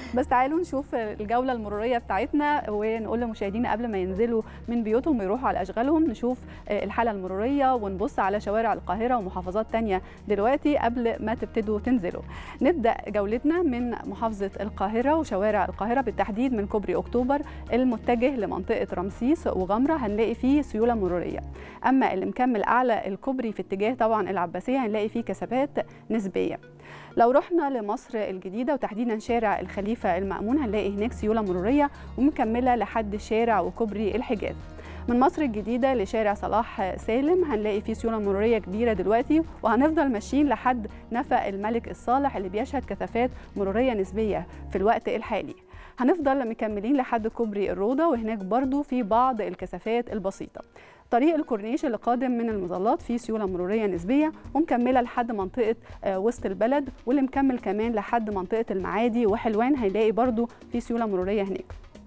بس تعالوا نشوف الجوله المروريه بتاعتنا ونقول لمشاهدينا قبل ما ينزلوا من بيوتهم ويروحوا على اشغالهم نشوف الحاله المروريه ونبص على شوارع القاهره ومحافظات تانية دلوقتي قبل ما تبتدوا تنزلوا نبدا جولتنا من محافظه القاهره وشوارع القاهره بالتحديد من كوبري اكتوبر المتجه لمنطقه رمسيس وغمره هنلاقي فيه سيوله مروريه اما اللي مكمل اعلى الكوبري في اتجاه طبعا العباسيه هنلاقي فيه كثافات نسبيه لو رحنا لمصر الجديده وتحديدا شارع الخليفه المامون هنلاقي هناك سيوله مروريه ومكمله لحد شارع وكوبري الحجاز من مصر الجديدة لشارع صلاح سالم هنلاقي فيه سيولة مرورية كبيرة دلوقتي وهنفضل ماشيين لحد نفق الملك الصالح اللي بيشهد كثافات مرورية نسبية في الوقت الحالي هنفضل مكملين لحد كوبري الروضة وهناك برضو في بعض الكثافات البسيطة طريق الكورنيش اللي قادم من المظلات فيه سيوله مروريه نسبيه ومكمله لحد منطقه وسط البلد واللي مكمل كمان لحد منطقه المعادي وحلوان هيلاقي برضو في سيوله مروريه هناك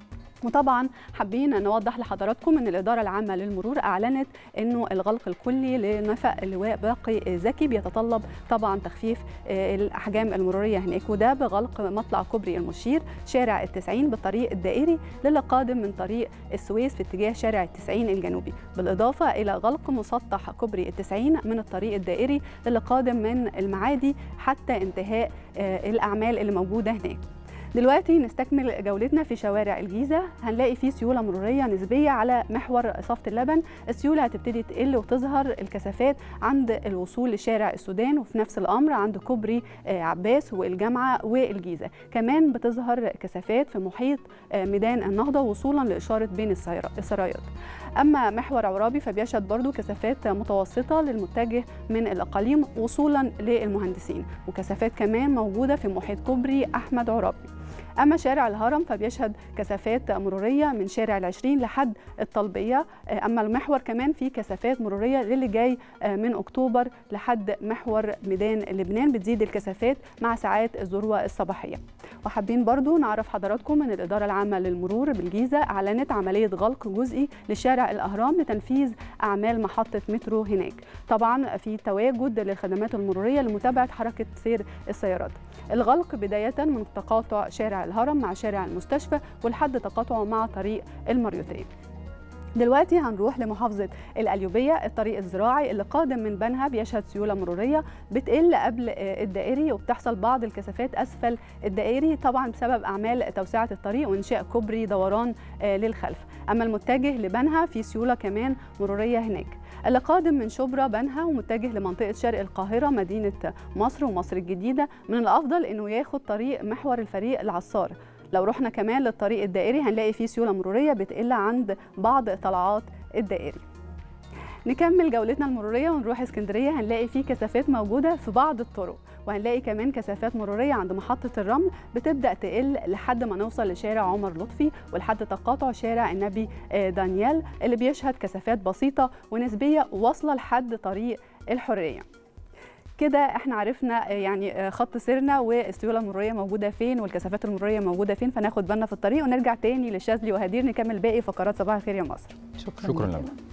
وطبعا حابين نوضح لحضراتكم ان الاداره العامه للمرور اعلنت انه الغلق الكلي لنفق اللواء باقي زكي بيتطلب طبعا تخفيف الاحجام المروريه هناك وده بغلق مطلع كوبري المشير شارع التسعين بالطريق الدائري للي قادم من طريق السويس في اتجاه شارع التسعين الجنوبي بالاضافه الى غلق مسطح كوبري التسعين من الطريق الدائري للي قادم من المعادي حتى انتهاء الاعمال اللي موجوده هناك دلوقتي نستكمل جولتنا في شوارع الجيزه هنلاقي فيه سيوله مروريه نسبيه على محور صفت اللبن السيوله هتبتدي تقل وتظهر الكثافات عند الوصول لشارع السودان وفي نفس الامر عند كوبري عباس والجامعه والجيزه كمان بتظهر كثافات في محيط ميدان النهضه وصولا لاشاره بين السرايات اما محور عرابي فبيشهد برضو كثافات متوسطه للمتجه من الاقاليم وصولا للمهندسين وكثافات كمان موجوده في محيط كوبري احمد عرابي أما شارع الهرم فبيشهد كثافات مرورية من شارع العشرين لحد الطلبية أما المحور كمان فيه كثافات مرورية للي جاي من أكتوبر لحد محور ميدان لبنان بتزيد الكثافات مع ساعات الذروة الصباحية وحابين برضو نعرف حضراتكم أن الإدارة العامة للمرور بالجيزة أعلنت عملية غلق جزئي لشارع الأهرام لتنفيذ أعمال محطة مترو هناك طبعا في تواجد للخدمات المرورية لمتابعة حركة سير السيارات الغلق بداية من تقاطع شارع الهرم مع شارع المستشفى ولحد تقاطعه مع طريق المريوطية دلوقتي هنروح لمحافظة القليوبية الطريق الزراعي اللي قادم من بنها بيشهد سيولة مرورية بتقل قبل الدائري وبتحصل بعض الكثافات أسفل الدائري طبعا بسبب أعمال توسعة الطريق وإنشاء كوبري دوران للخلف أما المتجه لبنها في سيولة كمان مرورية هناك اللي قادم من شبرا بنها ومتجه لمنطقة شرق القاهرة مدينة مصر ومصر الجديدة من الأفضل إنه ياخد طريق محور الفريق العصار لو رحنا كمان للطريق الدائري هنلاقي فيه سيوله مروريه بتقل عند بعض طلعات الدائري نكمل جولتنا المروريه ونروح اسكندريه هنلاقي فيه كثافات موجوده في بعض الطرق وهنلاقي كمان كثافات مروريه عند محطه الرمل بتبدا تقل لحد ما نوصل لشارع عمر لطفي ولحد تقاطع شارع النبي دانيال اللي بيشهد كثافات بسيطه ونسبيه واصله لحد طريق الحريه كده احنا عرفنا يعني خط سيرنا والسيوله المروريه موجوده فين والكثافات المروريه موجوده فين فناخد بالنا في الطريق ونرجع تاني لشاذلي وهدير نكمل باقي فقرات صباح الخير يا مصر شكرا, شكرا لك